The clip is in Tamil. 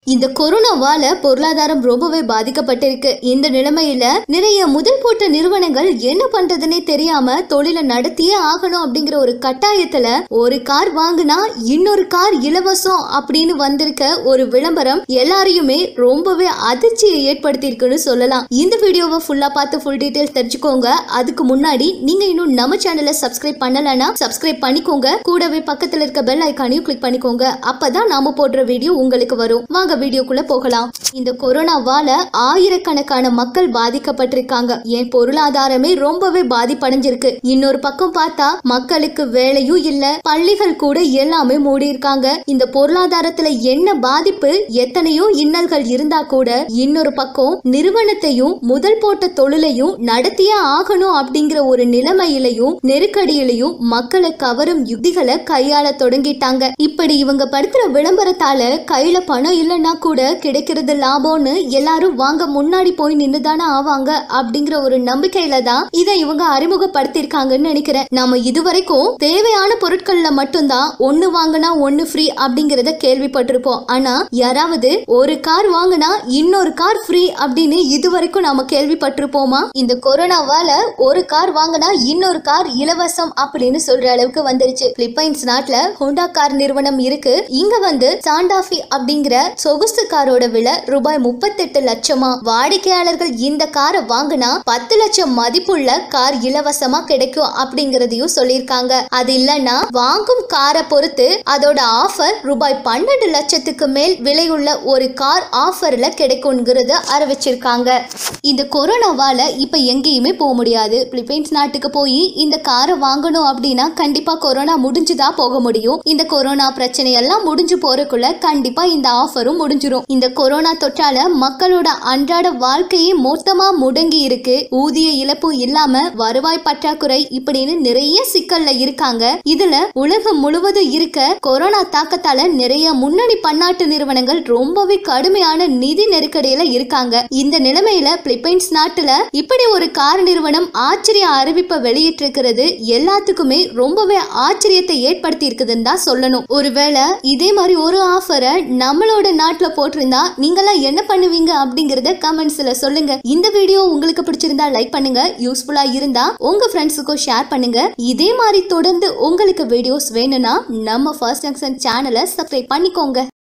இந்த கொரோனாவால பொருளாதாரம் ரொம்பவே பாதிக்கப்பட்டிருக்கு இந்த நிலைமையில நிறைய முதல் போட்ட நிறுவனங்கள் என்ன பண்றதுன்னே தெரியாம தொழிலை நடத்தியே ஆகணும் அப்படிங்கிற ஒரு கட்டாயத்துல ஒரு கார் வாங்குனா இன்னொரு கார் இலவசம் அப்படின்னு வந்திருக்க ஒரு விளம்பரம் எல்லாரையுமே ரொம்பவே அதிர்ச்சியை ஏற்படுத்தியிருக்குன்னு சொல்லலாம் இந்த வீடியோவை ஃபுல்லா பார்த்து ஃபுல் டீடைல்ஸ் தெரிஞ்சுக்கோங்க அதுக்கு முன்னாடி நீங்க இன்னும் நம்ம சேனலை சப்ஸ்கிரைப் பண்ணலனா சப்ஸ்கிரைப் பண்ணிக்கோங்க கூடவே பக்கத்துல இருக்க பெல் ஐக்கானையும் கிளிக் பண்ணிக்கோங்க அப்பதான் நாம போடுற வீடியோ உங்களுக்கு வரும் வாங்க வீடியோக்குள்ள போகலாம் இந்த கொரோனாவால ஆயிரக்கணக்கான மக்கள் பாதிக்கப்பட்டிருக்காங்க என் பொருளாதாரமே ரொம்பவே பாதிப்படைஞ்சிருக்கு இன்னொரு பக்கம் பார்த்தா மக்களுக்கு வேலையும் இல்ல பள்ளிகள் கூட எல்லாமே மூடி இருக்காங்க இந்த பொருளாதாரத்துல என்ன பாதிப்பு எத்தனையோ இன்னல்கள் இருந்தா கூட இன்னொரு பக்கம் நிறுவனத்தையும் முதல் போட்ட தொழிலையும் நடத்தியே ஆகணும் அப்படிங்கிற ஒரு நிலைமையிலையும் நெருக்கடியிலையும் மக்களை கவரும் யுக்திகளை கையாள தொடங்கிட்டாங்க இப்படி இவங்க படுத்துற விளம்பரத்தால கையில பணம் இல்லைன்னா கூட கிடைக்கிறது லாபம்னு எல்லாரும் வாங்க முன்னாடி போய் நின்னுதானே ஆவாங்க அப்படிங்கிற ஒரு நம்பிக்கையில தான் இதை இவங்க அறிமுகப்படுத்திருக்காங்கன்னு நினைக்கிறேன் நாம இதுவரைக்கும் தேவையான பொருட்கள்ல மட்டும்தான் ஒன்னு வாங்கினா ஒன்னு ஃப்ரீ அப்படிங்கறத கேள்விப்பட்டிருப்போம் ஆனா யாராவது ஒரு கார் வாங்கினா இன்னொரு கார் ஃப்ரீ அப்படின்னு இதுவரைக்கும் நாம கேள்விப்பட்டிருப்போமா இந்த கொரோனாவால ஒரு கார் வாங்கினா இன்னொரு கார் இலவசம் அப்படின்னு சொல்ற அளவுக்கு வந்துருச்சு பிலிப்பைன்ஸ் நாட்டுல ஹோண்டா கார் நிறுவனம் இருக்கு இங்க வந்து சாண்டாஃபி அப்படிங்கிற சொகுசு காரோட விலை ரூபாய் முப்பத்தெட்டு லட்சமா வாடிக்கையாளர்கள் இந்த காரை வாங்கினா பத்து லட்சம் மதிப்புள்ள கார் இலவசமா கிடைக்கும் அப்படிங்கறதையும் சொல்லியிருக்காங்க அது இல்லைன்னா வாங்கும் காரை பொறுத்து அதோட ஆஃபர் ரூபாய் பன்னெண்டு லட்சத்துக்கு மேல் விலையுள்ள ஒரு கார் ஆஃபர்ல கிடைக்கும்ங்கிறத அறிவிச்சிருக்காங்க இந்த கொரோனாவால இப்ப எங்கேயுமே போக முடியாது பிலிப்பைன்ஸ் நாட்டுக்கு போய் இந்த காரை வாங்கணும் அப்படின்னா கண்டிப்பா கொரோனா முடிஞ்சுதான் போக முடியும் இந்த கொரோனா பிரச்சனை எல்லாம் முடிஞ்சு போறதுக்குள்ள கண்டிப்பா இந்த ஆஃபரும் முடிஞ்சிரும் இந்த கொரோனா தொற்றால மக்களோட அன்றாட வாழ்க்கையே மொத்தமா முடங்கி இருக்கு ஊதிய இழப்பு இல்லாம வருவாய் பற்றாக்குறை இப்படின்னு நிறைய சிக்கல்ல இருக்காங்க இதுல உலகம் முழுவதும் இருக்க கொரோனா தாக்கத்தால நிறைய முன்னணி பன்னாட்டு நிறுவனங்கள் ரொம்பவே கடுமையான நிதி நெருக்கடியில இருக்காங்க இந்த நிலைமையில பிலிப்பைன்ஸ் நாட்டுல இப்படி ஒரு கார் நிறுவனம் ஆச்சரிய அறிவிப்பை வெளியிட்டிருக்கிறது எல்லாத்துக்குமே ரொம்பவே ஆச்சரியத்தை ஏற்படுத்தி இருக்குதுன்னு தான் சொல்லணும் ஒருவேளை இதே மாதிரி ஒரு ஆஃபரை நம்மளோட நாட்டுல போட்டிருந்தா நீங்களாம் என்ன பண்ணுவீங்க அப்படிங்கறத கமெண்ட்ஸ்ல சொல்லுங்க இந்த வீடியோ உங்களுக்கு பிடிச்சிருந்தா லைக் பண்ணுங்க யூஸ்ஃபுல்லா இருந்தா உங்க ஃப்ரெண்ட்ஸுக்கும் ஷேர் பண்ணுங்க இதே மாதிரி தொடர்ந்து உங்களுக்கு வீடியோஸ் வேணும்னா நம்ம ஃபர்ஸ்ட் ஜங்ஷன் சேனலை சப்ஸ்கிரைப் பண்ணிக்கோங்க